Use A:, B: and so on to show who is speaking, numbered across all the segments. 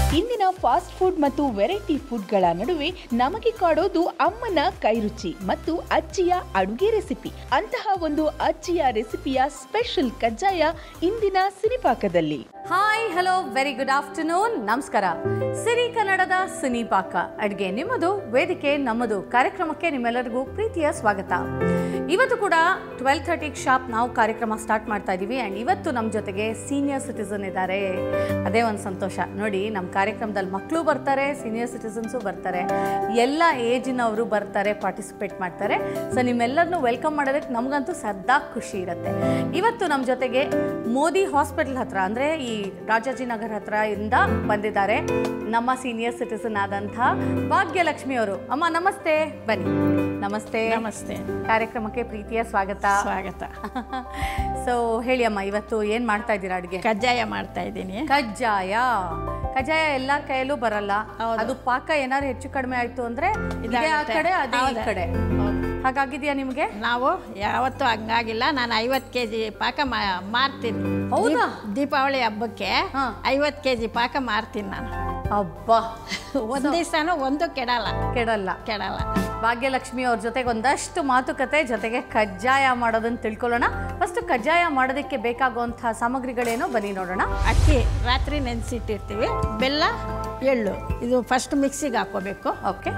A: ಇಂದಿನ fast food ಮತ್ತು variety ಫುಡ್ಗಳ ನಡುವೆ ನಮಗೆ ಕಾಡೋದು ಅಮ್ಮನ ಕೈರುಚಿ ಮತ್ತು ಅಜ್ಜಿಯ ಅಡುಗೆ ರೆಸಿಪಿ ಅಂತಹ ಒಂದು ಅಜ್ಜಿಯ ರೆಸಿಪಿಯ ಸ್ಪೆಷಲ್ ಕಜ್ಜಾಯ ಇಂದಿನ ಸಿನಿಪಾಕದಲ್ಲಿ
B: hi hello very good afternoon ನಮಸ್ಕಾರ ಸಿರಿ ಕನ್ನಡದ ಸಿನಿ ಪಾಕ ಅಡುಗೆ ನಿಮ್ಮದು ವೇದಿಕೆ ನಮ್ಮದು ಕಾರ್ಯಕ್ರಮಕ್ಕೆ ನಿಮ್ಮೆಲ್ಲರಿಗೂ ಪ್ರೀತಿಯ ಸ್ವಾಗತ ಇವತ್ತು ಕೂಡ ಟ್ವೆಲ್ ಥರ್ಟಿಗೆ ಶಾಪ್ ನಾವು ಕಾರ್ಯಕ್ರಮ ಸ್ಟಾರ್ಟ್ ಮಾಡ್ತಾ ಇದ್ದೀವಿ ಆ್ಯಂಡ್ ಇವತ್ತು ನಮ್ಮ ಜೊತೆಗೆ ಸೀನಿಯರ್ ಸಿಟಿಸನ್ ಇದ್ದಾರೆ ಅದೇ ಒಂದು ಸಂತೋಷ ನೋಡಿ ನಮ್ಮ ಕಾರ್ಯಕ್ರಮದಲ್ಲಿ ಮಕ್ಕಳು ಬರ್ತಾರೆ ಸೀನಿಯರ್ ಸಿಟಿಸನ್ಸು ಬರ್ತಾರೆ ಎಲ್ಲ ಏಜಿನವರು ಬರ್ತಾರೆ ಪಾರ್ಟಿಸಿಪೇಟ್ ಮಾಡ್ತಾರೆ ಸೊ ನಿಮ್ಮೆಲ್ಲರನ್ನೂ ವೆಲ್ಕಮ್ ಮಾಡೋದಕ್ಕೆ ನಮಗಂತೂ ಸದಾ ಖುಷಿ ಇರುತ್ತೆ ಇವತ್ತು ನಮ್ಮ ಜೊತೆಗೆ ಮೋದಿ ಹಾಸ್ಪಿಟಲ್ ಹತ್ರ ಅಂದರೆ ಈ ರಾಜಾಜಿನಗರ್ ಹತ್ರ ಇಂದ ಬಂದಿದ್ದಾರೆ ನಮ್ಮ ಸೀನಿಯರ್ ಸಿಟಿಸನ್ ಆದಂಥ ಭಾಗ್ಯಲಕ್ಷ್ಮಿ ಅವರು ಅಮ್ಮ ನಮಸ್ತೆ ಬನ್ನಿ ನಮಸ್ತೆ
C: ನಮಸ್ತೆ
B: ಕಾರ್ಯಕ್ರಮಕ್ಕೆ ಪ್ರೀತಿಯ ಸ್ವಾಗತ
C: ಸ್ವಾಗತ
B: ಸೊ ಹೇಳಿ ಅಮ್ಮ ಇವತ್ತು ಏನು ಮಾಡ್ತಾ ಇದ್ದೀರಾ ಅಡುಗೆ
C: ಕಜ್ಜಾಯ ಮಾಡ್ತಾ ಇದ್ದೀನಿ
B: ಕಜ್ಜಾಯ ಕಜ್ಜಾಯ ಎಲ್ಲಾರ ಕೈಯಲ್ಲೂ ಬರಲ್ಲ
C: ಹೌದು.
B: ಅದು ಪಾಕ ಏನಾದ್ರು ಹೆಚ್ಚು ಕಡಿಮೆ ಆಯ್ತು ಅಂದ್ರೆ ಇದೇ ಆ
C: ಇದಾಗುತ್ತೆ.
B: ಕಡೆ ಅದೇ ಈ
C: ಹೌದು.
B: ಕಡೆ ಹಾಗಾಗಿದ್ಯಾ ನಿಮ್ಗೆ
C: ನಾವು ಯಾವತ್ತೂ ಹಂಗಾಗಿಲ್ಲ ನಾನು ಐವತ್ತು ಕೆ ಜಿ ಪಾಕ ಮಾ- ಮಾರ್ತೀನಿ
B: ಹೌದಾ?
C: ದೀಪ್- ದೀಪಾವಳಿ ಹಬ್ಬಕ್ಕೆ
B: ಹಾ.
C: ಐವತ್ತು ಕೆ ಜಿ ಪಾಕ ಮಾರ್ತೀನಿ ನಾನು
B: ಅಬ್ಬಾ
C: ಒಂದು ದಿವಸನೂ ಒಂದು ಕೆಡಲ್ಲ
B: ಕೆಡಲ್ಲ
C: ಕೆಡಲ್ಲ
B: ಭಾಗ್ಯಲಕ್ಷ್ಮಿ ಅವ್ರ ಜೊತೆಗೆ ಒಂದಷ್ಟು ಮಾತುಕತೆ ಜೊತೆಗೆ ಕಜ್ಜಾಯ ಮಾಡೋದನ್ನ ತಿಳ್ಕೊಳ್ಳೋಣ ಫಸ್ಟ್ ಕಜ್ಜಾಯ ಮಾಡೋದಕ್ಕೆ ಬೇಕಾಗುವಂತಹ ಸಾಮಗ್ರಿಗಳೇನೋ ಬನ್ನಿ ನೋಡೋಣ
C: ಅಕ್ಕಿ ರಾತ್ರಿ ನೆನೆಸಿಟ್ಟಿರ್ತೀವಿ ಬೆಲ್ಲ ಎಳ್ಳು ಇದು ಫಸ್ಟ್ ಮಿಕ್ಸಿಗೆ ಹಾಕೋಬೇಕು
B: ಓಕೆ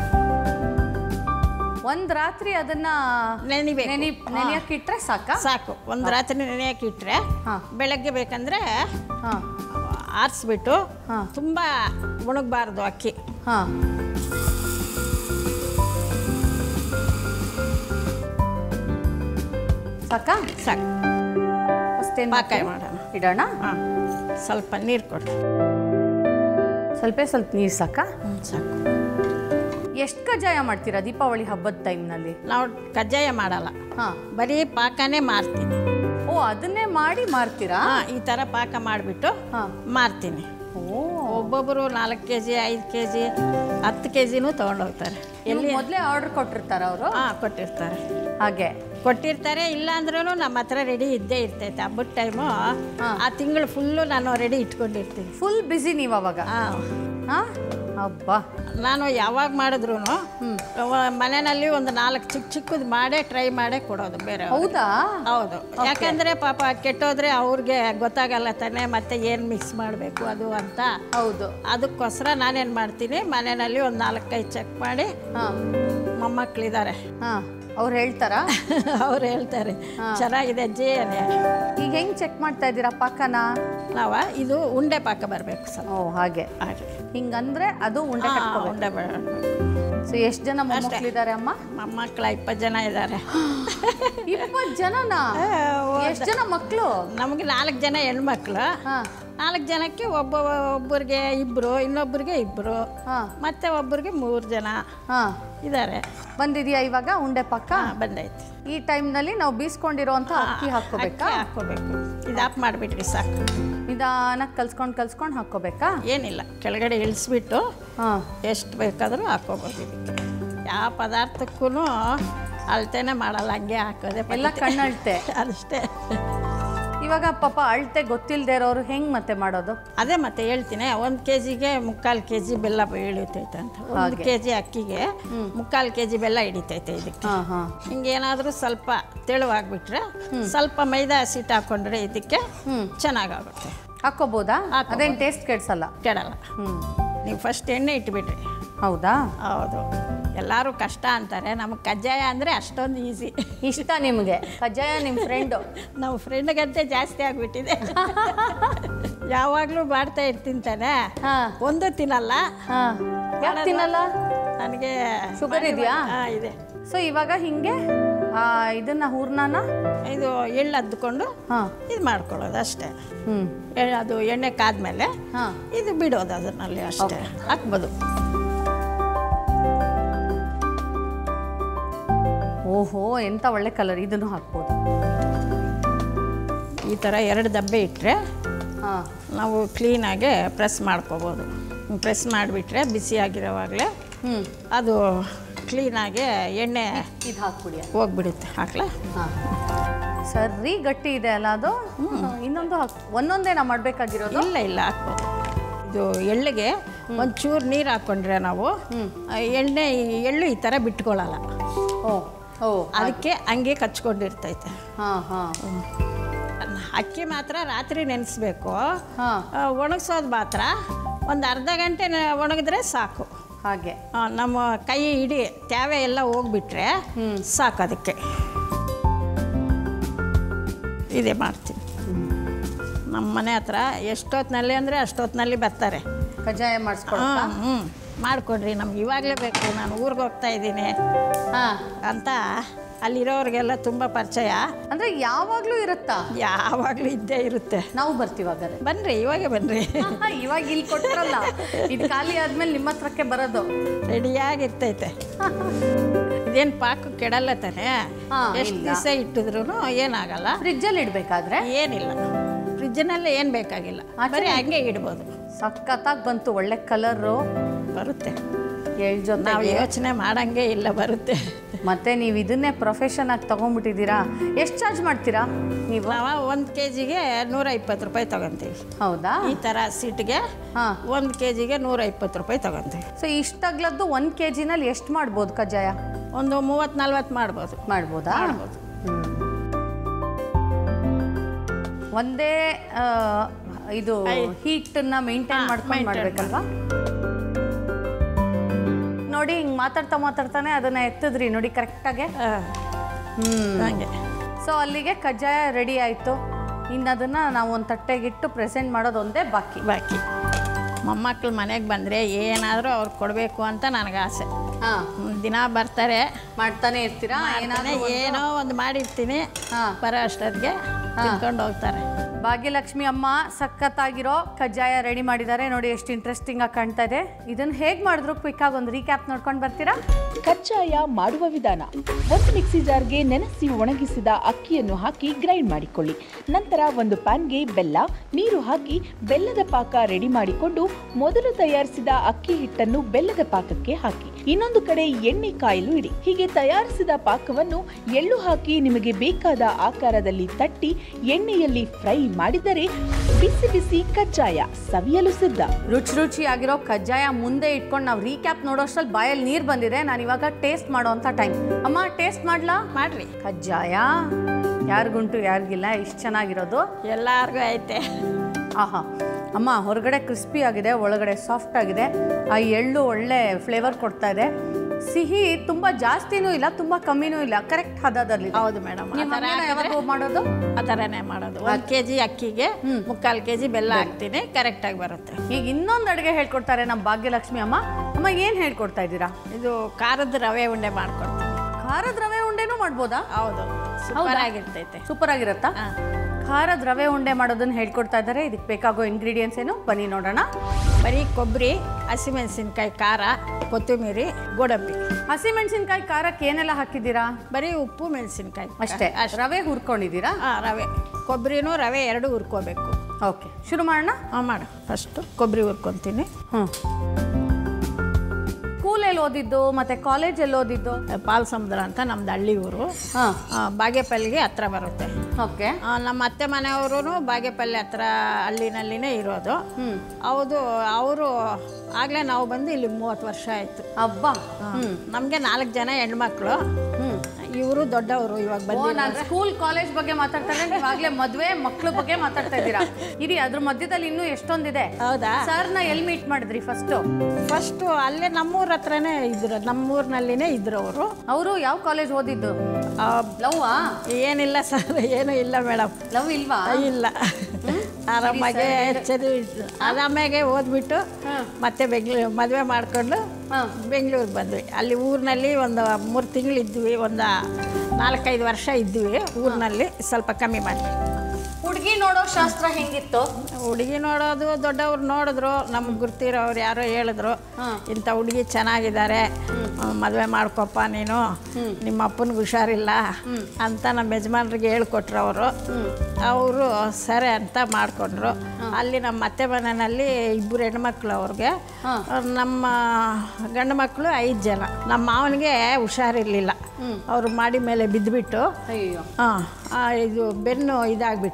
B: ಒಂದ್ ರಾತ್ರಿ ಅದನ್ನ
C: ನೆನಿಬೇಕು.
B: ನೆನಿ
C: ಹಾ.
B: ನೆನೆಯಕ್ಕಿಟ್ರೆ ಸಾಕ
C: ಸಾಕು ಒಂದು ರಾತ್ರಿ ನೆನೆಯಕ್ಕೆ ಇಟ್ಟರೆ
B: ಹಾ.
C: ಬೆಳಗ್ಗೆ ಬೇಕಂದ್ರೆ
B: ಹಾ
C: ಆರಿಸ್ಬಿಟ್ಟು
B: ಹಾ.
C: ತುಂಬ ಒಣಗಬಾರ್ದು ಅಕ್ಕಿ
B: ಹಾ ಸಾಕಾ
C: ಸಾಕು
B: ಫಸ್ಟ್ ಏನ್
C: ಪಾಕ
B: ಮಾಡ್ತೀವಿ?
C: ಮಾಡೋಣ.
B: ಇಡೋಣ
C: ಹಾಂ ಸ್ವಲ್ಪ ನೀರು ಕೊಡಿ
B: ಸ್ವಲ್ಪ ಸ್ವಲ್ಪ ನೀರು ಸಾಕಾ
C: ಹ್ಞೂ ಸಾಕು
B: ಎಷ್ಟು ಕಜ್ಜಾಯ ಮಾಡ್ತೀರಾ ದೀಪಾವಳಿ ಹಬ್ಬದ ಟೈಮ್ನಲ್ಲಿ
C: ನಾವು ಕಜ್ಜಾಯ ಮಾಡಲ್ಲ
B: ಹಾ
C: ಬರೀ ಪಾಕನೇ ಮಾರ್ತೀನಿ
B: ಓ ಅದನ್ನೇ ಮಾಡಿ ಮಾರ್ತೀರಾ
C: ಹಾಂ ಈ ಥರ ಪಾಕ ಮಾಡಿಬಿಟ್ಟು
B: ಹಾ
C: ಮಾರ್ತೀನಿ
B: ಓ
C: ಒಬ್ಬೊಬ್ಬರು ನಾಲ್ಕು ಕೆ ಜಿ ಐದು ಕೆ ಜಿ ಹತ್ತು ಕೆ ಜಿನೂ ತೊಗೊಂಡೋಗ್ತಾರೆ
B: ಎಲ್ಲಿ ಮೊದಲೇ ಆರ್ಡರ್ ಕೊಟ್ಟಿರ್ತಾರ ಅವರು
C: ಹಾಂ ಕೊಟ್ಟಿರ್ತಾರೆ
B: ಹಾಗೆ
C: ಕೊಟ್ಟಿರ್ತಾರೆ ಇಲ್ಲ ಅಂದ್ರೂ ನಮ್ಮ ಹತ್ರ ರೆಡಿ ಇದ್ದೇ ಇರ್ತೈತೆ ಹಬ್ಬದ ಟೈಮು
B: ಹಾ.
C: ಆ ತಿಂಗಳು ಫುಲ್ಲು ನಾನು ರೆಡಿ ಇಟ್ಕೊಂಡಿರ್ತೀನಿ
B: ಫುಲ್ ಬ್ಯುಸಿ ನೀವು ಅವಾಗ
C: ಹಾಂ
B: ಹಾ ಅಬ್ಬಾ
C: ನಾನು ಯಾವಾಗ ಮಾಡಿದ್ರು ಮನೆಯಲ್ಲಿ ಒಂದು ನಾಲ್ಕು ಚಿಕ್ಕ ಚಿಕ್ಕದು ಮಾಡೇ ಟ್ರೈ ಮಾಡೇ ಕೊಡೋದು ಬೇರೆ
B: ಹೌದಾ
C: ಹೌದು ಯಾಕಂದ್ರೆ ಪಾಪ ಕೆಟ್ಟೋದ್ರೆ ಅವ್ರಿಗೆ ಗೊತ್ತಾಗಲ್ಲ ತಾನೇ ಮತ್ತೆ ಏನು ಮಿಕ್ಸ್ ಮಾಡಬೇಕು ಅದು ಅಂತ
B: ಹೌದು
C: ಅದಕ್ಕೋಸ್ಕರ ನಾನೇನು ಮಾಡ್ತೀನಿ ಮನೆಯಲ್ಲಿ ಒಂದು ನಾಲ್ಕೈದು ಚೆಕ್ ಮಾಡಿ
B: ಹಾ
C: ಮೊಮ್ಮಕ್ಕಳಿದ್ದಾರೆ
B: ಹಾ ಅವ್ರು ಹೇಳ್ತಾರಾ
C: ಅವ್ರು ಹೇಳ್ತಾರೆ ಚೆನ್ನಾಗಿದೆ ಅಜ್ಜಿ ಅನೇ
B: ಈಗ ಹೆಂಗ್ ಚೆಕ್ ಮಾಡ್ತಾ ಇದ್ದೀರಾ ಪಾಕನ
C: ನಾವ ಇದು ಉಂಡೆ ಪಾಕ ಬರಬೇಕು ಸ್ವಲ್ಪ
B: ಓ ಹಾಗೆ
C: ಹಾಗೆ
B: ಹಿಂಗಂದ್ರೆ ಅದು ಉಂಡೆ
C: ಹಾ,
B: ಕಟ್ಕೋಬೇಕು
C: ಉಂಡೆ ಬರಬೇಕು
B: ಸೊ ಎಷ್ಟು ಜನ ಮೊಮ್ಮಕ್ಕಳಿದ್ದಾರೆ ಅಮ್ಮ
C: ಮೊಮ್ಮಕ್ಕಳ ಇಪ್ಪತ್ತು ಜನ ಇದ್ದಾರೆ
B: ಇಪ್ಪತ್ತು ಜನನಾ ಎಷ್ಟು ಜನ ಮಕ್ಕಳು
C: ನಮಗೆ ನಾಲ್ಕು ಜನ ಹೆಣ್ಮಕ್ಳು
B: ಹಾ
C: ನಾಲ್ಕು ಜನಕ್ಕೆ ಒಬ್ಬ ಒಬ್ಬರಿಗೆ ಇಬ್ಬರು ಇನ್ನೊಬ್ಬರಿಗೆ ಇಬ್ಬರು
B: ಹಾ
C: ಮತ್ತೆ ಒಬ್ಬರಿಗೆ ಮೂರು ಜನ
B: ಹಾ
C: ಇದ್ದಾರೆ
B: ಬಂದಿದ್ಯಾ ಇವಾಗ ಉಂಡೆ ಪಾಕ
C: ಹಾಂ ಬಂದೈತಿ
B: ಈ ಟೈಮ್ನಲ್ಲಿ ನಾವು ಬೀಸ್ಕೊಂಡಿರೋಂಥ ಅಕ್ಕಿ ಹಾಕ್ಕೋಬೇಕಾ
C: ಅಕ್ಕಿ ಹಾಕ್ಕೋಬೇಕು ಇದು ಆಫ್ ಮಾಡಿಬಿಟ್ರಿ ಸಾಕು
B: ನಿಧಾನಕ್ಕೆ ಕಲ್ಸ್ಕೊಂಡು ಕಲ್ಸ್ಕೊಂಡು ಹಾಕ್ಕೋಬೇಕಾ
C: ಏನಿಲ್ಲ ಕೆಳಗಡೆ ಇಳಿಸ್ಬಿಟ್ಟು
B: ಹಾಂ
C: ಎಷ್ಟು ಬೇಕಾದರೂ ಹಾಕ್ಕೋಬೋದು ಇದಕ್ಕೆ ಯಾವ ಪದಾರ್ಥಕ್ಕೂ ಅಳ್ತೆನೇ ಮಾಡಲ್ಲ ಹಂಗೆ ಹಾಕೋದೆ
B: ಎಲ್ಲ ಕಣ್ಣಳ್ತೆ
C: ಅಷ್ಟೇ
B: ಇವಾಗ ಪಾಪ ಅಳ್ತೆ ಗೊತ್ತಿಲ್ಲದೆ ಇರೋರು ಹೆಂಗ್ ಮತ್ತೆ ಮಾಡೋದು
C: ಅದೇ ಮತ್ತೆ ಹೇಳ್ತೀನಿ ಒಂದು ಕೆ ಜಿಗೆ ಮುಕ್ಕಾಲು ಕೆ ಜಿ ಬೆಲ್ಲ ಇಳಿತೈತೆ ಅಂತ ಒಂದು ಕೆ ಜಿ ಅಕ್ಕಿಗೆ ಮುಕ್ಕಾಲು ಕೆ ಜಿ ಬೆಲ್ಲ ಹಿಡಿತೈತೆ ಇದಕ್ಕೆ
B: ಹಾಂ ಹಾಂ
C: ಹಿಂಗೇನಾದರೂ ಸ್ವಲ್ಪ ತೆಳುವಾಗ್ಬಿಟ್ರೆ ಸ್ವಲ್ಪ ಮೈದಾ ಹಸಿಟ್ಟು ಹಾಕೊಂಡ್ರೆ ಇದಕ್ಕೆ
B: ಹ್ಮ್.
C: ಚೆನ್ನಾಗಾಗುತ್ತೆ
B: ಹಾಕ್ಕೋಬೋದಾ
C: ಹಾಕ್ಕೋಬೋದು.
B: ಅದೇನು ಟೇಸ್ಟ್ ಕೆಡ್ಸಲ್ಲ
C: ಕೆಡಲ್ಲ
B: ಹ್ಞೂ
C: ನೀವು ಫಸ್ಟ್ ಎಣ್ಣೆ ಇಟ್ಬಿಡ್ರಿ
B: ಹೌದಾ
C: ಹೌದು ಎಲ್ಲರೂ ಕಷ್ಟ ಅಂತಾರೆ ನಮಗೆ ಕಜ್ಜಾಯ ಅಂದರೆ ಅಷ್ಟೊಂದು ಈಸಿ
B: ಇಷ್ಟ ನಿಮಗೆ ಕಜ್ಜಾಯ ನಿಮ್ಮ ಫ್ರೆಂಡು
C: ನಾವು ಫ್ರೆಂಡ್ಗಂತೆ ಜಾಸ್ತಿ ಆಗಿಬಿಟ್ಟಿದೆ ಯಾವಾಗಲೂ ಮಾಡ್ತಾ ಇರ್ತೀನಿ ತಾನೆ
B: ಹಾಂ
C: ಒಂದು ತಿನ್ನಲ್ಲ
B: ಹಾಂ ಯಾಕೆ ತಿನ್ನಲ್ಲ
C: ನನಗೆ
B: ಶುಗರ್ ಇದೆಯಾ
C: ಹಾಂ ಇದೆ
B: ಸೊ ಇವಾಗ ಹಿಂಗೆ ಆ, ಇದನ್ನ ಹೂರ್ಣನ
C: ಇದು ಎಳ್ಳು ಅದ್ದುಕೊಂಡು
B: ಹಾಂ
C: ಇದು ಮಾಡ್ಕೊಳ್ಳೋದು ಅಷ್ಟೇ
B: ಹ್ಞೂ
C: ಎಳ್ಳು ಅದು ಎಣ್ಣೆ ಕಾದ್ಮೇಲೆ
B: ಹಾಂ
C: ಇದು ಬಿಡೋದು ಅದನ್ನಲ್ಲಿ ಅಷ್ಟೇ ಹಾಕ್ಬೋದು
B: ಓಹೋ ಎಂಥ ಒಳ್ಳೆ ಕಲರ್ ಇದನ್ನು ಹಾಕ್ಬೋದು
C: ಈ ಥರ ಎರಡು ದಬ್ಬೆ ಇಟ್ಟರೆ
B: ಹಾಂ
C: ನಾವು ಕ್ಲೀನಾಗೆ ಪ್ರೆಸ್ ಮಾಡ್ಕೋಬೋದು ಪ್ರೆಸ್ ಮಾಡಿಬಿಟ್ರೆ ಬಿಸಿ ಆಗಿರೋವಾಗಲೇ
B: ಹ್ಞೂ
C: ಅದು ಕ್ಲೀನಾಗಿ ಎಣ್ಣೆ
B: ಇದು ಹಾಕ್ಬಿಡಿ
C: ಹೋಗ್ಬಿಡುತ್ತೆ ಹಾಕ್ಲಾ
B: ಹಾಂ ಸರಿ ಗಟ್ಟಿ ಇದೆ ಅಲ್ಲ ಅದು ಇನ್ನೊಂದು ಹಾಕ್ ಒಂದೊಂದೇ ನಾ ಮಾಡಬೇಕಾಗಿರೋದು
C: ಇಲ್ಲ ಇಲ್ಲ ಹಾಕ್ಬೋದು ಇದು ಎಳ್ಳಿಗೆ ಒಂಚೂರು ನೀರು ಹಾಕ್ಕೊಂಡ್ರೆ ನಾವು ಆ, ಎಣ್ಣೆ ಎಳ್ಳು ಈ ಥರ ಬಿಟ್ಕೊಳ್ಳಲ್ಲ
B: ಓ ಓ
C: ಅದಕ್ಕೆ ಹಂಗೆ ಕಚ್ಕೊಂಡಿರ್ತೈತೆ
B: ಹಾಂ ಹಾಂ
C: ಅಕ್ಕಿ ಮಾತ್ರ ರಾತ್ರಿ ನೆನೆಸ್ಬೇಕು
B: ಹಾಂ
C: ಒಣಗಿಸೋದು ಮಾತ್ರ ಒಂದು ಅರ್ಧ ಗಂಟೆ ನೆ- ಒಣಗಿದ್ರೆ ಸಾಕು
B: ಹಾಗೆ
C: ಆ, ನಮ್ಮ ಕೈ ಇಡೀ ತ್ಯಾವೆ ಎಲ್ಲ ಹೋಗ್ಬಿಟ್ರೆ ಸಾಕು ಅದಕ್ಕೆ ಇದೇ ಮಾಡ್ತೀನಿ ನಮ್ಮ ಮನೆ ಹತ್ರ ಎಷ್ಟೊತ್ತಿನಲ್ಲಿ ಅಂದರೆ ಅಷ್ಟೊತ್ತಿನಲ್ಲಿ ಬರ್ತಾರೆ
B: ಕಜ್ಜಾಯ ಮಾಡಿಸ್ಕೊಳಕ್ಕ
C: ಹ್ಞೂ ಮಾಡಿಕೊಡ್ರಿ ನಮ್ಗೆ ಇವಾಗಲೇ ಬೇಕು ನಾನು ಊರಿಗೆ ಹೋಗ್ತಾ ಇದ್ದೀನಿ
B: ಹಾಂ
C: ಅಂತ ಅಲ್ಲಿರೋರಿಗೆಲ್ಲ ತುಂಬ ಪರಿಚಯ
B: ಅಂದ್ರೆ ಯಾವಾಗ್ಲೂ ಇರುತ್ತಾ
C: ಯಾವಾಗಲೂ ಇದ್ದೇ ಇರುತ್ತೆ
B: ನಾವು ಬರ್ತೀವಿ ಹಾಗಾದ್ರೆ
C: ಬನ್ನಿರಿ ಇವಾಗೆ ಬನ್ನಿರಿ
B: ಆಹಾ, ಇವಾಗ ಇಲ್ಲಿ ಕೊಟ್ರಲ್ಲ ಇದು ಖಾಲಿ ಆದ್ಮೇಲೆ ನಿಮ್ಮ ಹತ್ರಕ್ಕೆ ಬರೋದು
C: ರೆಡಿಯಾಗಿರ್ತೈತೆ ಇದೇನು ಪಾಕು ಕೆಡಲ್ಲ ತಾನೆ
B: ಹಾ,
C: ಎಷ್ಟು
B: ಇಲ್ಲ.
C: ದಿವಸ ಇಟ್ಟಿದ್ರು ಏನಾಗಲ್ಲ
B: ಫ್ರಿಜ್ಜಲ್ಲಿ ಇಡ್ಬೇಕಾದ್ರೆ
C: ಏನಿಲ್ಲ ಫ್ರಿಜ್ಜಿನಲ್ಲಿ ಏನು ಬೇಕಾಗಿಲ್ಲ ಬರೀ ಹಂಗೆ ಇಡ್ಬೋದು
B: ಸಖತ್ತಾಗಿ ಬಂತು ಒಳ್ಳೆ ಕಲರು
C: ಬರುತ್ತೆ
B: ಎಳ್
C: ನಾವು
B: ಜೊತೆ
C: ಯೋಚನೆ ಮಾಡಂಗೆ ಇಲ್ಲ ಬರುತ್ತೆ
B: ಮತ್ತೆ ನೀವು ಇದನ್ನೇ ಪ್ರೊಫೆಷನ್ ಆಗಿ ತಗೊಂಡ್ಬಿಟ್ಟಿದ್ದೀರಾ ಎಷ್ಟು ಚಾರ್ಜ್ ಮಾಡ್ತೀರಾ ನೀವು
C: ನಾವು ಒಂದು ಕೆ ಜಿಗೆ ನೂರ ಇಪ್ಪತ್ತು ರೂಪಾಯಿ ತಗೊತೀವಿ
B: ಹೌದಾ
C: ಈ ಥರ ಸೀಟ್ಗೆ
B: ಹಾ
C: ಒಂದು ಕೆ ಜಿಗೆ ನೂರ ಇಪ್ಪತ್ತು ರೂಪಾಯಿ ತಗೊತೀವಿ
B: ಸೊ ಇಷ್ಟಾಗ್ಲದ್ದು ಒಂದು ಕೆ ಜಿನಲ್ಲಿ ಎಷ್ಟು ಮಾಡ್ಬೋದು ಕಜ್ಜಾಯ
C: ಒಂದು ಮೂವತ್ತು ನಲ್ವತ್ತು ಮಾಡ್ಬೋದು
B: ಮಾಡ್ಬೋದಾ
C: ಮಾಡ್ಬೋದು.
B: ಹ್ಮ್. ಒಂದೇ ಆ, ಇದು ಹೀಟನ್ನ ಮೇಂಟೈನ್ ಮಾಡ್ಕೊಂಡು
C: maintain
B: ಮಾಡ್ಬೇಕಲ್ವಾ ನೋಡಿ ಹಿಂಗ್ ಮಾತಾಡ್ತಾ ಮಾತಾಡ್ತಾನೆ ಅದನ್ನ ಎತ್ತಿದ್ರಿ ನೋಡಿ ಕರೆಕ್ಟಾಗೆ ಹ್ಮ್
C: ಹಂಗೆ
B: ಸೊ ಅಲ್ಲಿಗೆ ಕಜ್ಜಾಯ ರೆಡಿ ಆಯಿತು ಇನ್ನು ಅದನ್ನ ನಾವು ಒಂದು ತಟ್ಟೆಗಿಟ್ಟು ಪ್ರೆಸೆಂಟ್ ಮಾಡೋದು ಒಂದೇ ಬಾಕಿ
C: ಬಾಕಿ ಮೊಮ್ಮಕ್ಳು ಮನೆಗೆ ಬಂದರೆ ಏನಾದರೂ ಅವ್ರು ಕೊಡಬೇಕು ಅಂತ ನನಗೆ ಆಸೆ
B: ಹಾಂ
C: ಹ್ಮ್, ದಿನ ಬರ್ತಾರೆ
B: ಮಾಡ್ತಾನೆ ಇರ್ತೀರಾ
C: ಮಾಡ್ತಾನೆ,
B: ಏನಾದ್ರು
C: ಏನೋ ಒಂದು ಮಾಡಿರ್ತೀನಿ
B: ಹಾ.
C: ಬರೋ ಅಷ್ಟೊತ್ತಿಗೆ ತಿನ್ಕೊಂಡು ಹೋಗ್ತಾರೆ
B: ಭಾಗ್ಯಲಕ್ಷ್ಮಿ ಅಮ್ಮ ಸಖತ್ತಾಗಿರೋ ಕಜ್ಜಾಯ ರೆಡಿ ಮಾಡಿದ್ದಾರೆ ನೋಡಿ ಎಷ್ಟು ಇಂಟ್ರೆಸ್ಟಿಂಗ್ ಆಗಿ ಕಾಣ್ತಾ ಇದೆ ಇದನ್ನ ಹೇಗೆ ಮಾಡಿದ್ರು ಕ್ವಿಕ್ ಆಗಿ ಒಂದು ರೀಕ್ಯಾಪ್ ನೋಡ್ಕೊಂಡು ಬರ್ತೀರಾ
A: ಕಜ್ಜಾಯ ಮಾಡುವ ವಿಧಾನ ಒಂದು ಮಿಕ್ಸಿ ಜಾರ್ಗೆ ನೆನೆಸಿ ಒಣಗಿಸಿದ ಅಕ್ಕಿಯನ್ನು ಹಾಕಿ ಗ್ರೈಂಡ್ ಮಾಡಿಕೊಳ್ಳಿ ನಂತರ ಒಂದು ಪ್ಯಾನ್ಗೆ ಬೆಲ್ಲ ನೀರು ಹಾಕಿ ಬೆಲ್ಲದ ಪಾಕ ರೆಡಿ ಮಾಡಿಕೊಂಡು ಮೊದಲು ತಯಾರಿಸಿದ ಅಕ್ಕಿ ಹಿಟ್ಟನ್ನು ಬೆಲ್ಲದ ಪಾಕಕ್ಕೆ ಹಾಕಿ ಇನ್ನೊಂದು ಕಡೆ ಎಣ್ಣೆ ಕಾಯಲು ಇಡಿ ಹೀಗೆ ತಯಾರಿಸಿದ ಪಾಕವನ್ನು ಎಳ್ಳು ಹಾಕಿ ನಿಮಗೆ ಬೇಕಾದ ಆಕಾರದಲ್ಲಿ ತಟ್ಟಿ ಎಣ್ಣೆಯಲ್ಲಿ ಫ್ರೈ ಮಾಡಿದರೆ ಬಿಸಿ ಬಿಸಿ ಕಜ್ಜಾಯ ಸವಿಯಲು ಸಿದ್ಧ
B: ರುಚಿ ರುಚಿಯಾಗಿರೋ ಕಜ್ಜಾಯ ಮುಂದೆ ಇಟ್ಕೊಂಡು ನಾವು ರೀಕ್ಯಾಪ್ ನೋಡೋಷ್ಟ್ರಲ್ಲಿ ಬಾಯಲ್ಲಿ ನೀರು ಬಂದಿದೆ ನಾನು ಇವಾಗ ಟೇಸ್ಟ್ ಮಾಡೋವಂಥ ಟೈಮ್ ಅಮ್ಮ ಟೇಸ್ಟ್ ಮಾಡ್ಲಾ
C: ಮಾಡ್ರಿ
B: ಕಜ್ಜಾಯ ಯಾರಿಗುಂಟು ಯಾರಿಗಿಲ್ಲ ಇಷ್ಟು ಚೆನ್ನಾಗಿರೋದು
C: ಎಲ್ಲಾರ್ಗೂ ಐತೆ
B: ಆಹಾ ಅಮ್ಮ ಹೊರಗಡೆ ಕ್ರಿಸ್ಪಿ ಆಗಿದೆ ಒಳಗಡೆ ಸಾಫ್ಟ್ ಆಗಿದೆ ಆ ಎಳ್ಳು ಒಳ್ಳೆ ಫ್ಲೇವರ್ ಕೊಡ್ತಾ ಇದೆ ಸಿಹಿ ತುಂಬ ಜಾಸ್ತಿನೂ ಇಲ್ಲ ತುಂಬ ಕಮ್ಮಿನೂ ಇಲ್ಲ ಕರೆಕ್ಟ್ ಹದದಲ್ಲಿ
C: ಹೌದು ಮೇಡಮ್
B: ನಿಮ್ಮ ಮನೇಲಿ ಯಾವಾಗ ಮಾಡೋದು
C: ಆ ಥರನೇ ಮಾಡೋದು ಒಂದು ಕೆ ಜಿ ಅಕ್ಕಿಗೆ ಮುಕ್ಕಾಲು ಕೆ ಜಿ ಬೆಲ್ಲ ಹಾಕ್ತೀನಿ ಕರೆಕ್ಟಾಗಿ ಬರುತ್ತೆ
B: ಈಗ ಇನ್ನೊಂದು ಅಡುಗೆ ಹೇಳ್ಕೊಡ್ತಾರೆ ನಮ್ಮ ಭಾಗ್ಯಲಕ್ಷ್ಮಿ ಅಮ್ಮ ಅಮ್ಮ ಏನು ಹೇಳ್ಕೊಡ್ತಾ ಇದ್ದೀರಾ
C: ಇದು ಖಾರದ ರವೆ ಉಂಡೆ ಮಾಡ್ಕೊಡ್ತೀನಿ
B: ಖಾರದ ರವೆ ಉಂಡೆನೂ ಮಾಡ್ಬೋದಾ
C: ಹೌದು ಸೂಪರ್ ಆಗಿರ್ತೈತೆ
B: ಸೂಪರ್ ಆಗಿರುತ್ತಾ
C: ಹಾಂ
B: ಖಾರದ ರವೆ ಉಂಡೆ ಮಾಡೋದನ್ನ ಹೇಳ್ಕೊಡ್ತಾ ಇದ್ದಾರೆ ಇದಕ್ಕೆ ಬೇಕಾಗೋ ಇಂಗ್ರೀಡಿಯೆಂಟ್ಸ್ ಏನು ಬನ್ನಿ ನೋಡೋಣ
C: ಬರೀ ಕೊಬ್ಬರಿ ಹಸಿಮೆಣಸಿನ್ಕಾಯಿ ಖಾರ ಕೊತ್ತಂಬರಿ ಗೋಡಂಬಿ
B: ಹಸಿಮೆಣಸಿನ್ಕಾಯಿ ಖಾರಕ್ಕೆ ಏನೆಲ್ಲ ಹಾಕಿದ್ದೀರಾ
C: ಬರೀ ಉಪ್ಪು ಮೆಣಸಿನ್ಕಾಯಿ
B: ಅಷ್ಟೇ ರವೆ ಹುರ್ಕೊಂಡಿದ್ದೀರಾ
C: ಹಾಂ ರವೆ ಕೊಬ್ಬರಿನೂ ರವೆ ಎರಡು ಹುರ್ಕೋಬೇಕು
B: ಓಕೆ ಶುರು ಮಾಡೋಣ
C: ಹಾಂ ಮಾಡು ಫಸ್ಟು ಕೊಬ್ಬರಿ ಹುರ್ಕೊತೀನಿ
B: ಹ್ಞೂ ಸ್ಕೂಲಲ್ಲಿ ಓದಿದ್ದು ಮತ್ತೆ ಕಾಲೇಜಲ್ಲಿ ಓದಿದ್ದು
C: ಪಾಲ್ ಸಮುದ್ರ ಅಂತ ನಮ್ದು ಹಳ್ಳಿ ಊರು
B: ಹಾಂ
C: ಆ, ಬಾಗೇಪಲ್ಲಿಗೆ ಹತ್ರ ಬರುತ್ತೆ
B: ಓಕೆ
C: ಆ, ನಮ್ಮ ಅತ್ತೆ ಮನೆಯವರು ಬಾಗೇಪಲ್ಲಿ ಹತ್ರ ಹಳ್ಳಿನಲ್ಲಿನೇ ಇರೋದು
B: ಹ್ಞೂ
C: ಹೌದು ಅವರು ಆಗಲೇ ನಾವು ಬಂದು ಇಲ್ಲಿ ಮೂವತ್ತು ವರ್ಷ ಆಯಿತು
B: ಹಬ್ಬ ಹ್ಞೂ
C: ನಮಗೆ ನಾಲ್ಕು ಜನ ಹೆಣ್ಮಕ್ಳು
B: ಹ್ಞೂ
C: ಇವರು ದೊಡ್ಡವರು ಇವಾಗ
B: ಓ
C: ಬಂದು
B: ನಾನು ಸ್ಕೂಲ್ ಕಾಲೇಜ್ ಬಗ್ಗೆ ಮಾತಾಡ್ತಾ ಇದ್ರೆ ನೀವಾಗಲೇ ಮದುವೆ ಮಕ್ಳ ಬಗ್ಗೆ ಮಾತಾಡ್ತಾ ಇದ್ದೀರಾ ಇರಿ ಅದ್ರ ಮಧ್ಯದಲ್ಲಿ ಇನ್ನೂ ಎಷ್ಟೊಂದಿದೆ
C: ಹೌದಾ
B: ಸರ್ನ ಎಲ್ಲಿ ಮೀಟ್ ಮಾಡಿದ್ರಿ ಫಸ್ಟು
C: ಫಸ್ಟು ಅಲ್ಲೇ ನಮ್ಮೂರ ಹತ್ರನೇ ಇದ್ರು ನಮ್ಮೂರಿನಲ್ಲಿನೇ ಇದ್ರು ಅವರು
B: ಅವರು ಯಾವ ಕಾಲೇಜ್ ಓದಿದ್ದು ಲವ್ವಾ
C: ಏನಿಲ್ಲ ಸರ್ ಏನೂ ಇಲ್ಲ ಮೇಡಮ್
B: ಲವ್ ಇಲ್ವಾ
C: ಇಲ್ಲ ಆರಾಮಾಗೆ ಚದಿ ಆರಾಮಾಗೆ ಓದ್ಬಿಟ್ಟು ಮತ್ತೆ ಬೆಂಗ್ಳೂರು ಮದುವೆ ಮಾಡಿಕೊಂಡು
B: ಹಾಂ
C: ಬೆಂಗಳೂರಿಗೆ ಬಂದ್ವಿ ಅಲ್ಲಿ ಊರಿನಲ್ಲಿ ಒಂದು ಮೂರು ತಿಂಗಳು ಇದ್ವಿ ಒಂದು ನಾಲ್ಕೈದು ವರ್ಷ ಇದ್ವಿ ಊರಿನಲ್ಲಿ ಸ್ವಲ್ಪ ಕಮ್ಮಿ ಮಾಡಿ
B: ಹುಡುಗಿ ನೋಡೋ ಶಾಸ್ತ್ರ ಹೆಂಗಿತ್ತು
C: ಹುಡುಗಿ ನೋಡೋದು ದೊಡ್ಡವ್ರು ನೋಡಿದ್ರು ನಮ್ಗೆ ಗುರ್ತಿರೋರು ಯಾರೋ ಹೇಳಿದ್ರು ಇಂಥ ಹುಡುಗಿ ಚೆನ್ನಾಗಿದ್ದಾರೆ ಮದುವೆ ಮಾಡ್ಕೊಪ್ಪ ನೀನು ನಿಮ್ಮ ಅಪ್ಪನಿಗೆ ಹುಷಾರಿಲ್ಲ ಅಂತ ನಮ್ಮ ಯಜಮಾನ್ರಿಗೆ ಹೇಳ್ಕೊಟ್ರು ಅವರು ಅವರು ಸರಿ ಅಂತ ಮಾಡಿಕೊಂಡ್ರು ಅಲ್ಲಿ ನಮ್ಮ ಅತ್ತೆ ಮನೆಯಲ್ಲಿ ಇಬ್ಬರು ಹೆಣ್ಮಕ್ಳು ಅವ್ರಿಗೆ ನಮ್ಮ ಗಂಡು ಮಕ್ಕಳು ಐದು ಜನ ನಮ್ಮ ಮಾವನಿಗೆ ಹುಷಾರಿರ್ಲಿಲ್ಲ ಅವರು ಮಾಡಿ ಮೇಲೆ ಬಿದ್ದುಬಿಟ್ಟು
B: ಅಯ್ಯೋ
C: ಹಾಂ ಇದು ಬೆನ್ನು ಇದಾಗ್ಬಿಟ್ಟಿತ್ತು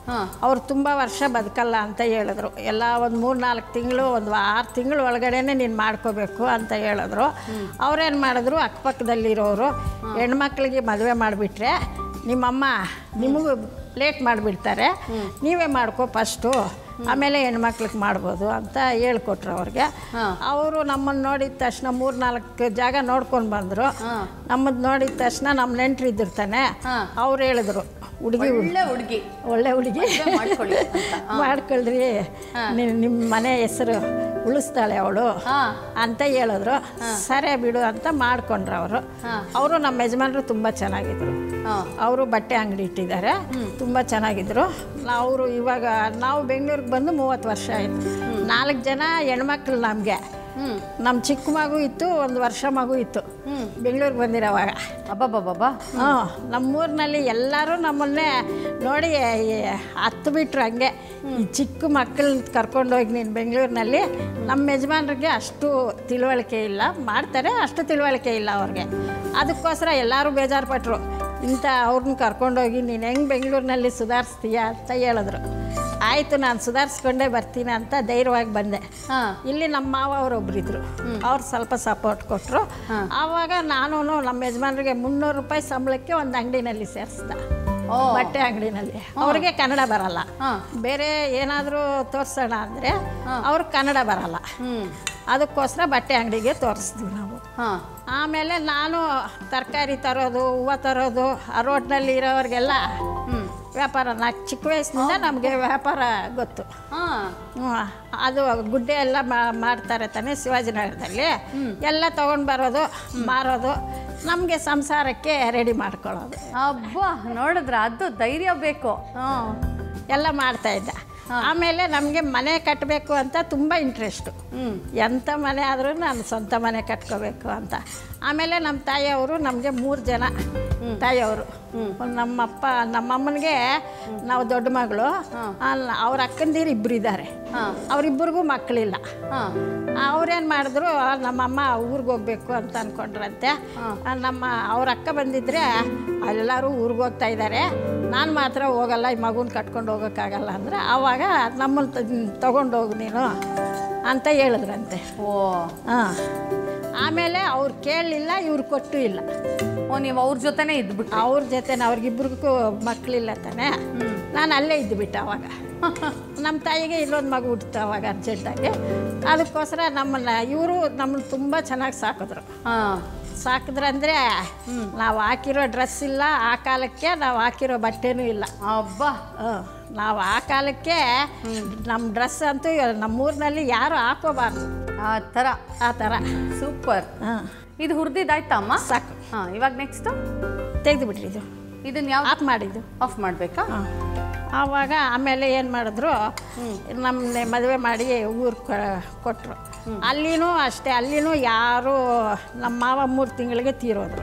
B: ಹಾ.
C: ಅವ್ರು ತುಂಬ ವರ್ಷ ಬದುಕಲ್ಲ ಅಂತ ಹೇಳಿದ್ರು ಎಲ್ಲ ಒಂದು ಮೂರು ನಾಲ್ಕು ತಿಂಗಳು ಒಂದು ಆರು ತಿಂಗಳು ಒಳಗಡೆನೆ ನೀನು ಮಾಡ್ಕೋಬೇಕು ಅಂತ ಹೇಳಿದ್ರು ಅವ್ರೇನು ಮಾಡಿದ್ರು ಅಕ್ಕಪಕ್ಕದಲ್ಲಿರೋರು ಹೆಣ್ಮಕ್ಳಿಗೆ ಮದುವೆ ಮಾಡಿಬಿಟ್ರೆ ನಿಮ್ಮಮ್ಮ ನಿಮಗೂ ಲೇಟ್ ಮಾಡಿಬಿಡ್ತಾರೆ ನೀವೇ ಮಾಡ್ಕೋ ಫಸ್ಟು ಆಮೇಲೆ ಹೆಣ್ಮಕ್ಳಿಗೆ ಮಾಡ್ಬೋದು ಅಂತ ಹೇಳ್ಕೊಟ್ರು ಅವ್ರಿಗೆ ಅವರು ನಮ್ಮನ್ನು ನೋಡಿದ ತಕ್ಷಣ ಮೂರು ನಾಲ್ಕು ಜಾಗ ನೋಡ್ಕೊಂಡು ಬಂದರು ನಮ್ಮದು ನೋಡಿದ ತಕ್ಷಣ ನಮ್ಮ ನೆಂಟ್ರು ಇದ್ದಿರ್ತಾನೆ ಅವ್ರು ಹೇಳಿದ್ರು ಹುಡುಗಿ
B: ಒಳ್ಳೆ ಹುಡುಗಿ
C: ಒಳ್ಳೆ ಹುಡುಗಿ
B: ಮಾಡ್ಕೊಳ್ಳಿ ಅಂತ.
C: ಮಾಡ್ಕೊಳ್ರಿ ನಿಮ್ಮ ಮನೆ ಹೆಸರು ಉಳಿಸ್ತಾಳೆ ಅವಳು
B: ಹಾ
C: ಅಂತ ಹೇಳಿದ್ರು ಸರಿ ಬಿಡು ಅಂತ ಮಾಡ್ಕೊಂಡ್ರು ಅವರು ಅವರು ನಮ್ಮ ಯಜಮಾನರು ತುಂಬ ಚೆನ್ನಾಗಿದ್ರು
B: ಹಾ
C: ಅವರು ಬಟ್ಟೆ ಅಂಗಡಿ ಇಟ್ಟಿದ್ದಾರೆ ತುಂಬ ಚೆನ್ನಾಗಿದ್ರು ಅವರು ಇವಾಗ ನಾವು ಬೆಂಗಳೂರಿಗೆ ಬಂದು ಮೂವತ್ತು ವರ್ಷ ಆಯಿತು ನಾಲ್ಕು ಜನ ಹೆಣ್ಮಕ್ಳು ನಮಗೆ
B: ಹ್ಮ್
C: ನಮ್ಮ ಚಿಕ್ಕ ಮಗು ಇತ್ತು ಒಂದು ವರ್ಷ ಮಗು ಇತ್ತು ಬೆಂಗಳೂರಿಗೆ ಬಂದಿರೋವಾಗ
B: ಅಬ್ಬಬ್ಬಬ್ಬಾ
C: ಹ್ಞೂ ನಮ್ಮೂರಿನಲ್ಲಿ ಎಲ್ಲರೂ ನಮ್ಮನ್ನೇ ನೋಡಿ ಈ ಹತ್ತು ಬಿಟ್ರು ಹಂಗೆ ಈ ಚಿಕ್ಕ ಮಕ್ಕಳನ್ನ ಕರ್ಕೊಂಡೋಗಿ ನೀನು ಬೆಂಗಳೂರಿನಲ್ಲಿ ನಮ್ಮ ಯಜಮಾನ್ರಿಗೆ ಅಷ್ಟು ತಿಳುವಳಿಕೆ ಇಲ್ಲ ಮಾಡ್ತಾರೆ ಅಷ್ಟು ತಿಳುವಳಿಕೆ ಇಲ್ಲ ಅವ್ರಿಗೆ ಅದಕ್ಕೋಸ್ಕರ ಎಲ್ಲರೂ ಬೇಜಾರು ಪಟ್ಟರು ಇಂಥ ಅವ್ರನ್ನ ಕರ್ಕೊಂಡೋಗಿ ನೀನು ಹೆಂಗೆ ಬೆಂಗಳೂರಿನಲ್ಲಿ ಸುಧಾರಿಸ್ತೀಯ ಅಂತ ಹೇಳಿದ್ರು ಆಯಿತು ನಾನು ಸುಧಾರಿಸ್ಕೊಂಡೇ ಬರ್ತೀನಿ ಅಂತ ಧೈರ್ಯವಾಗಿ ಬಂದೆ
B: ಹಾ
C: ಇಲ್ಲಿ ನಮ್ಮ ಮಾವ ಅವರೊಬ್ಬರಿದ್ರು ಅವ್ರು ಸ್ವಲ್ಪ ಸಪೋರ್ಟ್ ಕೊಟ್ಟರು ಆವಾಗ ನಾನು ನಮ್ಮ ಯಜಮಾನ್ರಿಗೆ ಮುನ್ನೂರು ರೂಪಾಯಿ ಸಂಬಳಕ್ಕೆ ಒಂದು ಅಂಗಡಿನಲ್ಲಿ ಸೇರಿಸ್ದ
B: ಓ
C: ಬಟ್ಟೆ ಅಂಗಡಿನಲ್ಲಿ ಅವ್ರಿಗೆ ಕನ್ನಡ ಬರಲ್ಲ
B: ಹಾ
C: ಬೇರೆ ಏನಾದರೂ ತೋರಿಸೋಣ ಅಂದರೆ ಅವ್ರಿಗೆ ಕನ್ನಡ ಬರಲ್ಲ
B: ಹ್ಮ್
C: ಅದಕ್ಕೋಸ್ಕರ ಬಟ್ಟೆ ಅಂಗಡಿಗೆ ತೋರಿಸ್ತೀವಿ ನಾವು
B: ಹಾ
C: ಆಮೇಲೆ ನಾನು ತರಕಾರಿ ತರೋದು ಹೂವು ತರೋದು ಆ ರೋಡ್ನಲ್ಲಿ ಇರೋರಿಗೆಲ್ಲ
B: ಹ್ಮ್
C: ವ್ಯಾಪಾರ ನಾಲ್ಕು ಚಿಕ್ಕ ವಯಸ್ಸಿನಿಂದ ನಮಗೆ ವ್ಯಾಪಾರ ಗೊತ್ತು
B: ಹಾ
C: ಹ್ಮ್. ಅದು ಗುಡ್ಡೆ ಎಲ್ಲ ಮಾ- ಮಾಡ್ತಾರೆ ತಾನೆ ಶಿವಾಜಿನಗರದಲ್ಲಿ ಎಲ್ಲ ತೊಗೊಂಡು ಬರೋದು ಮಾರೋದು ನಮಗೆ ಸಂಸಾರಕ್ಕೆ ರೆಡಿ ಮಾಡ್ಕೊಳ್ಳೋದು
B: ಅಬ್ಬಾ ನೋಡಿದ್ರ ಅದು ಧೈರ್ಯ ಬೇಕು ಹ್ಮ್
C: ಎಲ್ಲ ಮಾಡ್ತಾ ಇದ್ದ ಆಮೇಲೆ ನಮಗೆ ಮನೆ ಕಟ್ಟಬೇಕು ಅಂತ ತುಂಬ ಇಂಟ್ರೆಸ್ಟು
B: ಹ್ಮ್
C: ಎಂಥ ಮನೆ ಆದರೂ ನಾನು ಸ್ವಂತ ಮನೆ ಕಟ್ಕೋಬೇಕು ಅಂತ ಆಮೇಲೆ ನಮ್ಮ ತಾಯಿಯವರು ನಮಗೆ ಮೂರು ಜನ ತಾಯಿಯವರು ನಮ್ಮಪ್ಪ ನಮ್ಮಮ್ಮನಿಗೆ ನಾವು ದೊಡ್ಡ ಮಗಳು ಅಲ್ಲ ಅವ್ರ ಅಕ್ಕಂದಿರು ಇಬ್ಬರು ಇದ್ದಾರೆ ಅವರಿಬ್ಬರಿಗೂ ಮಕ್ಕಳಿಲ್ಲ
B: ಹಾ
C: ಅವ್ರೇನು ಮಾಡಿದ್ರು ನಮ್ಮಮ್ಮ ಊರಿಗೆ ಹೋಗ್ಬೇಕು ಅಂತ ಅಂದ್ಕೊಂಡ್ರಂತೆ ಆ, ನಮ್ಮ ಅವ್ರ ಅಕ್ಕ ಬಂದಿದ್ರೆ ಎಲ್ಲರೂ ಊರಿಗೆ ಹೋಗ್ತಾ ಇದ್ದಾರೆ ನಾನು ಮಾತ್ರ ಹೋಗಲ್ಲ ಈ ಮಗುನ ಕಟ್ಕೊಂಡು ಹೋಗೋಕ್ಕಾಗಲ್ಲ ಅಂದರೆ ಆವಾಗ ನಮ್ಮನ್ನು ತಗೊಂಡೋಗು ನೀನು ಅಂತ ಹೇಳಿದ್ರಂತೆ
B: ಓ
C: ಹಾಂ ಆಮೇಲೆ ಅವ್ರು ಕೇಳಲಿಲ್ಲ ಇವ್ರು ಕೊಟ್ಟು ಇಲ್ಲ
B: ಓ ನೀವು ಅವ್ರ ಜೊತೆನೇ ಇದ್ಬಿಟ್ಟು
C: ಅವ್ರ ಜೊತೆ ಅವ್ರಿಗಿಬ್ರಿಗೂ ಮಕ್ಕಳಿಲ್ಲ ತಾನೆ ನಾನು ಅಲ್ಲೇ ಇದ್ದುಬಿಟ್ಟೆ ಅವಾಗ ನಮ್ಮ ತಾಯಿಗೆ ಇಲ್ಲೊಂದು ಮಗು ಹುಟ್ಟಿತು ಅವಾಗ ಅರ್ಜೆಂಟಾಗಿ ಅದಕ್ಕೋಸ್ಕರ ನಮ್ಮನ್ನು ಇವರು ನಮ್ಮನ್ನು ತುಂಬ ಚೆನ್ನಾಗಿ ಸಾಕಿದ್ರು
B: ಹಾ
C: ಸಾಕಿದ್ರಂದ್ರೆ ನಾವು ಹಾಕಿರೋ ಡ್ರೆಸ್ ಇಲ್ಲ ಆ ಕಾಲಕ್ಕೆ ನಾವು ಹಾಕಿರೋ ಬಟ್ಟೆನೂ ಇಲ್ಲ
B: ಅಬ್ಬಾ
C: ಹ್ಮ್. ನಾವು ಆ ಕಾಲಕ್ಕೆ ನಮ್ಮ ಡ್ರೆಸ್ ಅಂತೂ ನಮ್ಮೂರಿನಲ್ಲಿ ಯಾರು ಹಾಕೋಬಾರ್ದು
B: ಆ ಥರ
C: ಆ ಥರ
B: ಸೂಪರ್
C: ಹಾಂ
B: ಇದು ಹುರಿದಿದ್ದಾಯ್ತಾ ಅಮ್ಮ
C: ಸಾಕು
B: ಹಾ ಇವಾಗ ನೆಕ್ಸ್ಟ್
C: ತೆಗೆದು ಬಿಟ್ರಿದು
B: ಇದನ್ನ ಯಾವ
C: ಆಫ್ ಮಾಡಿದ್ದು
B: ಆಫ್ ಮಾಡಬೇಕಾ
C: ಹಾಂ ಆವಾಗ ಆಮೇಲೆ ಏನು ಮಾಡಿದ್ರು ನಮ್ಮನ್ನೇ ಮದುವೆ ಮಾಡಿ ಊರು ಕೊಟ್ಟರು ಅಲ್ಲಿನೂ ಅಷ್ಟೇ ಅಲ್ಲಿನೂ ಯಾರು ನಮ್ಮ ಮಾವ ಮೂರು ತಿಂಗಳಿಗೆ ತೀರೋದ್ರು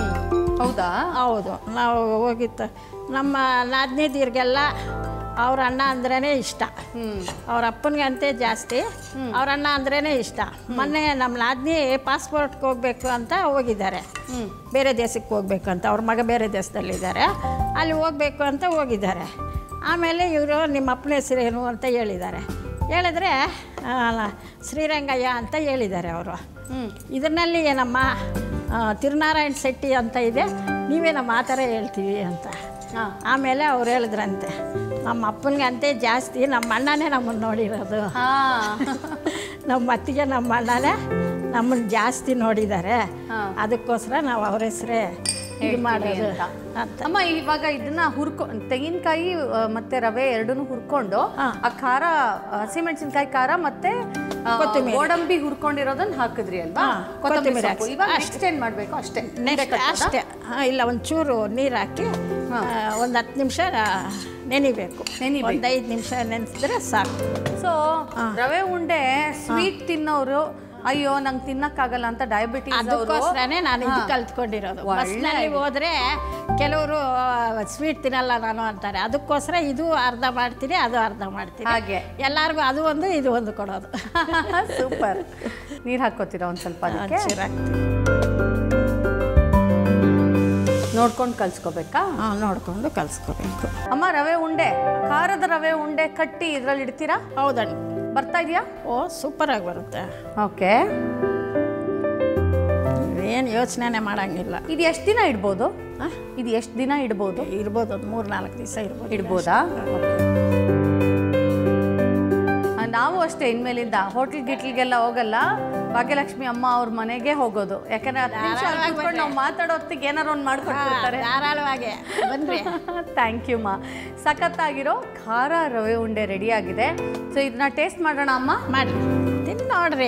B: ಹೌದಾ
C: ಹೌದು ನಾವು ಹೋಗಿತ್ತು ನಮ್ಮ ನಾದಿನಿದಿರ್ಗೆಲ್ಲ ಅವ್ರ ಅಣ್ಣ ಅಂದ್ರೇ ಇಷ್ಟ
B: ಹ್ಮ್
C: ಅವ್ರ ಅಪ್ಪನಿಗಂತೆ ಜಾಸ್ತಿ ಅವ್ರ ಅಣ್ಣ ಅಂದ್ರೇ ಇಷ್ಟ ಮೊನ್ನೆ ನಮ್ಮ ನಾದಿನಿ ಪಾಸ್ಪೋರ್ಟ್ಗೆ ಹೋಗ್ಬೇಕು ಅಂತ ಹೋಗಿದ್ದಾರೆ
B: ಹ್ಮ್
C: ಬೇರೆ ದೇಶಕ್ಕೆ ಹೋಗ್ಬೇಕು ಅಂತ ಅವ್ರ ಮಗ ಬೇರೆ ದೇಶದಲ್ಲಿದ್ದಾರೆ ಅಲ್ಲಿ ಹೋಗ್ಬೇಕು ಅಂತ ಹೋಗಿದ್ದಾರೆ ಆಮೇಲೆ ಇವರು ನಿಮ್ಮ ಅಪ್ಪನ ಹೆಸರೇನು ಅಂತ ಹೇಳಿದ್ದಾರೆ ಹೇಳಿದ್ರೆ ಆ, ಶ್ರೀರಂಗಯ್ಯ ಅಂತ ಹೇಳಿದ್ದಾರೆ ಅವರು
B: ಹ್ಮ್
C: ಇದರಲ್ಲಿ ಏನಮ್ಮ ಆ, ತಿರುನಾರಾಯಣ್ ಶೆಟ್ಟಿ ಅಂತ ಇದೆ ನೀವೇನಮ್ಮ ಆ ಥರ ಹೇಳ್ತೀವಿ ಅಂತ
B: ಹಾ
C: ಆಮೇಲೆ ಅವ್ರು ಹೇಳಿದ್ರಂತೆ ನಮ್ಮ ಅಪ್ಪನಿಗಂತೆ ಜಾಸ್ತಿ ನಮ್ಮ ಅಣ್ಣನೇ ನಮ್ಮನ್ನು ನೋಡಿರೋದು
B: ಹಾ
C: ನಮ್ಮ ಅತ್ತಿಗೆ ನಮ್ಮ ಅಣ್ಣನೇ ನಮ್ಮನ್ನು ಜಾಸ್ತಿ ನೋಡಿದ್ದಾರೆ
B: ಹಾ.
C: ಅದಕ್ಕೋಸ್ಕರ ನಾವು ಅವ್ರ ಹೆಸರೇ ಇದು
B: ಹೇಳ್ತೀವಿ
C: ಮಾಡೋದು
B: ಅಂತ.
C: ಅಂತ
B: ಅಮ್ಮ ಇವಾಗ ಇದನ್ನ ಹುರ್ಕೊ ತೆಂಗಿನಕಾಯಿ ಆ, ಮತ್ತೆ ರವೆ ಎರಡನ್ನೂ ಹುರ್ಕೊಂಡು
C: ಹಾ.
B: ಆ ಖಾರ ಹಸಿಮೆಣಸಿನಕಾಯಿ ಖಾರ ಮತ್ತೆ ಆ,
C: ಕೊತ್ತಂಬರಿ.
B: ಗೋಡಂಬಿ ಹುರ್ಕೊಂಡಿರೋದನ್ನ ಹಾಕಿದ್ರಿ ಅಲ್ವಾ
C: ಹಾ,
B: ಕೊತ್ತಂಬರಿ
C: ಕೊತ್ತಂಬರಿ
B: ಸೊಪ್ಪು.
C: ಹಾಕ್ಸಿ.
B: ಇವಾಗ
C: ಅಷ್ಟೇ.
B: ನೆಕ್ಸ್ಟ್ ಏನ್ ಮಾಡ್ಬೇಕು ಅಷ್ಟೇ
C: ನೆಕ್ಸ್ಟ್ ಅಷ್ಟೇ ಹಾಂ ಇಲ್ಲ ಒಂಚೂರು ನೀರು ಹಾಕಿ ಒಂದು ಹತ್ತು ನಿಮಿಷ ನೆನಿಬೇಕು
B: ನೆನಿಬೇಕು.
C: ಒಂದು ಐದು ನಿಮಿಷ ನೆನೆಸಿದ್ರೆ ಸಾಕು
B: ಸೊ ರವೆ ಉಂಡೆ ಸ್ವೀಟ್ ತಿನ್ನೋರು ಅಯ್ಯೋ ನಂಗೆ ತಿನ್ನಕ್ಕಾಗಲ್ಲ ಅಂತ ಡಯಾಬಿಟೀಸ್
C: ಅದಕ್ಕೋಸ್ಕರನೇ ನಾನು ಇದು ಕಲ್ತ್ಕೊಂಡಿರೋದು
B: ಒಳ್ಳೆ
C: ಬಸ್ನಲ್ಲಿ ಹೋದ್ರೆ ಕೆಲವರು ಸ್ವೀಟ್ ತಿನ್ನಲ್ಲ ನಾನು ಅಂತಾರೆ ಅದಕ್ಕೋಸ್ಕರ ಇದು ಅರ್ಧ ಮಾಡ್ತೀನಿ ಅದು ಅರ್ಧ ಮಾಡ್ತೀನಿ
B: ಹಾಗೆ.
C: ಎಲ್ಲರಿಗೂ ಅದು ಒಂದು ಇದು ಒಂದು ಕೊಡೋದು
B: ಸೂಪರ್ ನೀರ್ ಹಾಕೋತೀರಾ ಒಂದ್ ಸ್ವಲ್ಪ ಅದಕ್ಕೆ
C: ಒಂಚೂರು ಹಾಕ್ತೀನಿ.
B: ನೋಡ್ಕೊಂಡು ಕಲ್ಸ್ಕೋಬೇಕಾ
C: ಹಾಂ ನೋಡಿಕೊಂಡು ಕಲಿಸ್ಕೋಬೇಕು
B: ಅಮ್ಮ ರವೆ ಉಂಡೆ ಖಾರದ ರವೆ ಉಂಡೆ ಕಟ್ಟಿ ಇದ್ರಲ್ಲಿ ಇಡ್ತೀರಾ
C: ಹೌದಣ್ಣ
B: ಬರ್ತಾ ಇದೆಯಾ
C: ಓ ಸೂಪರಾಗಿ ಬರುತ್ತೆ
B: ಓಕೆ
C: ಏನು ಯೋಚನೆ ಮಾಡಂಗಿಲ್ಲ
B: ಇದು ಎಷ್ಟು ದಿನ ಇಡ್ಬೋದು
C: ಆ?
B: ಇದು ಎಷ್ಟು ದಿನ ಇಡ್ಬೋದು
C: ಇರ್ಬೋದು ಒಂದು ಮೂರು ನಾಲ್ಕು ದಿವಸ ಇರ್ಬೋದು
B: ಇಡ್ಬೋದಾ ಆ, ನಾವು ಅಷ್ಟೇ ಇನ್ಮೇಲಿಂದ ಹೋಟ್ಲ್ ಗಿಟ್ಲಿಗೆಲ್ಲ ಹೋಗಲ್ಲ ಭಾಗ್ಯಲಕ್ಷ್ಮಿ ಅಮ್ಮ ಅವ್ರ ಮನೆಗೆ ಹೋಗೋದು ಯಾಕಂದ್ರೆ ಹತ್ತು ನಿಮಿಷ ಅಲ್ಲಿ ಕೂತ್ಕೊಂಡು ನಾವು ಮಾತಾಡೋ ಹೊತ್ತಿಗೆ ಏನಾರು ಒಂದು ಮಾಡ್ಕೊಟ್ಬಿಡ್ತಾರೆ
C: ಧಾರಾಳವಾಗಿ ಬನ್ರಿ
B: ಥ್ಯಾಂಕ್ ಯು ಮಾ ಸಖತ್ತಾಗಿರೋ ಖಾರ ರವೆ ಉಂಡೆ ರೆಡಿ ಆಗಿದೆ ಸೊ ಇದನ್ನ ಟೇಸ್ಟ್ ಮಾಡೋಣ ಅಮ್ಮ
C: ಮಾಡಿ ತಿಂದು ನೋಡ್ರಿ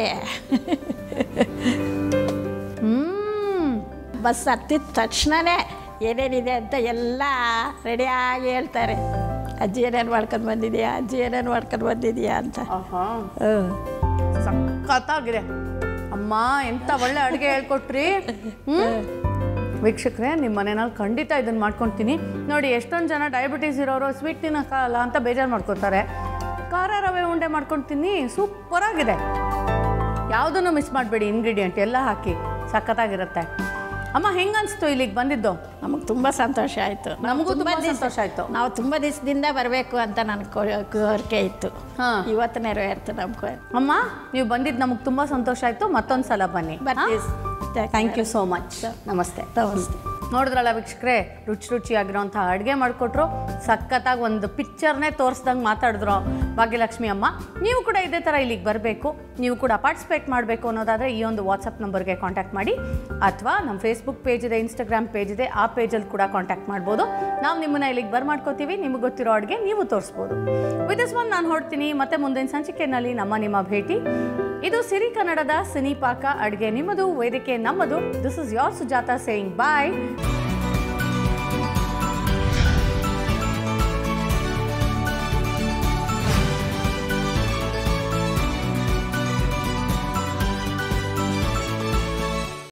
B: ಹ್ಮ್
C: ಬಸ್ ಹತ್ತಿದ ತಕ್ಷಣವೇ ಏನೇನಿದೆ ಅಂತ ಎಲ್ಲ ರೆಡಿಯಾಗಿ ಹೇಳ್ತಾರೆ ಅಜ್ಜಿ ಏನೇನು ಮಾಡ್ಕೊಂಡು ಬಂದಿದ್ಯಾ ಅಜ್ಜಿ ಏನೇನು ಮಾಡ್ಕೊಂಡು ಬಂದಿದ್ಯಾ ಅಂತ
B: ಆಹಾ
C: ಹ್ಞೂ
B: ಸಖತ್ತಾಗಿದೆ ಅಮ್ಮ ಎಂತ ಒಳ್ಳೆ ಅಡುಗೆ ಹೇಳ್ಕೊಟ್ರಿ ಹ್ಮ್ ವೀಕ್ಷಕರೇ ನಿಮ್ಮ ಮನೆಯಲ್ಲಿ ಖಂಡಿತ ಇದನ್ನು ಮಾಡ್ಕೊತೀನಿ ನೋಡಿ ಎಷ್ಟೊಂದು ಜನ ಡಯಾಬಿಟೀಸ್ ಇರೋರು ಸ್ವೀಟ್ ತಿನ್ನೋಕ್ಕಲ್ಲ ಅಂತ ಬೇಜಾರು ಮಾಡ್ಕೊತಾರೆ ಖಾರ ರವೆ ಉಂಡೆ ಮಾಡ್ಕೊತೀನಿ ಸೂಪರಾಗಿದೆ ಯಾವುದನ್ನು ಮಿಸ್ ಮಾಡಬೇಡಿ ಇಂಗ್ರೀಡಿಯೆಂಟ್ ಎಲ್ಲ ಹಾಕಿ ಸಖತ್ತಾಗಿರುತ್ತೆ ಅಮ್ಮ ಹೆಂಗನ್ಸ್ತು ಇಲ್ಲಿಗೆ ಬಂದಿದ್ದು
C: ನಮಗೆ ತುಂಬ ಸಂತೋಷ ಆಯಿತು
B: ನಮಗೂ ತುಂಬ ಸಂತೋಷ ಆಯಿತು
C: ನಾವು ತುಂಬ ದಿವಸದಿಂದ ಬರಬೇಕು ಅಂತ ನನ್ನ ಕೋರಿಕೆ ಇತ್ತು
B: ಹಾಂ
C: ಇವತ್ತು ನೆರವೇರ್ತು ನಮ್ಮ ಕೋರಿಕೆ
B: ಅಮ್ಮ ನೀವು ಬಂದಿದ್ದು ನಮಗೆ ತುಂಬ ಸಂತೋಷ ಆಯಿತು ಮತ್ತೊಂದು ಸಲ ಬನ್ನಿ
C: ಬರ್ತೀವಿ
B: ಥ್ಯಾಂಕ್ ಯು ಸೋ ಮಚ್ ನಮಸ್ತೆ
C: ನಮಸ್ತೆ
B: ನೋಡಿದ್ರಲ್ಲ ವೀಕ್ಷಕರೇ ರುಚಿ ರುಚಿಯಾಗಿರೋಂಥ ಅಡುಗೆ ಮಾಡಿಕೊಟ್ರು ಸಖತ್ತಾಗಿ ಒಂದು ಪಿಕ್ಚರ್ನೇ ತೋರಿಸ್ದಂಗೆ ಮಾತಾಡಿದ್ರು ಭಾಗ್ಯಲಕ್ಷ್ಮಿ ಅಮ್ಮ ನೀವು ಕೂಡ ಇದೇ ಥರ ಇಲ್ಲಿಗೆ ಬರಬೇಕು ನೀವು ಕೂಡ ಪಾರ್ಟಿಸಿಪೇಟ್ ಮಾಡಬೇಕು ಅನ್ನೋದಾದರೆ ಈ ಒಂದು ವಾಟ್ಸಪ್ ನಂಬರ್ಗೆ ಕಾಂಟ್ಯಾಕ್ಟ್ ಮಾಡಿ ಅಥವಾ ನಮ್ಮ ಫೇಸ್ಬುಕ್ ಪೇಜ್ ಇದೆ ಇನ್ಸ್ಟಾಗ್ರಾಮ್ ಪೇಜ್ ಇದೆ ಆ ಪೇಜಲ್ಲಿ ಕೂಡ ಕಾಂಟ್ಯಾಕ್ಟ್ ಮಾಡ್ಬೋದು ನಾವು ನಿಮ್ಮನ್ನ ಇಲ್ಲಿಗೆ ಬರ್ ಮಾಡ್ಕೋತೀವಿ ನಿಮಗೆ ಗೊತ್ತಿರೋ ಅಡುಗೆ ನೀವು ತೋರಿಸ್ಬೋದು ವಿತ್ ದಿಸ್ ಒನ್ ನಾನು ಹೊಡ್ತೀನಿ ಮತ್ತೆ ಮುಂದಿನ ಸಂಚಿಕೆಯಲ್ಲಿ ನಮ್ಮ ನಿಮ್ಮ ಭೇಟಿ ಇದು ಸಿರಿ ಕನ್ನಡದ ಸಿನಿ ಪಾಕ ಅಡುಗೆ ನಿಮ್ಮದು ವೇದಿಕೆ ನಮ್ಮದು this is your Sujata saying bye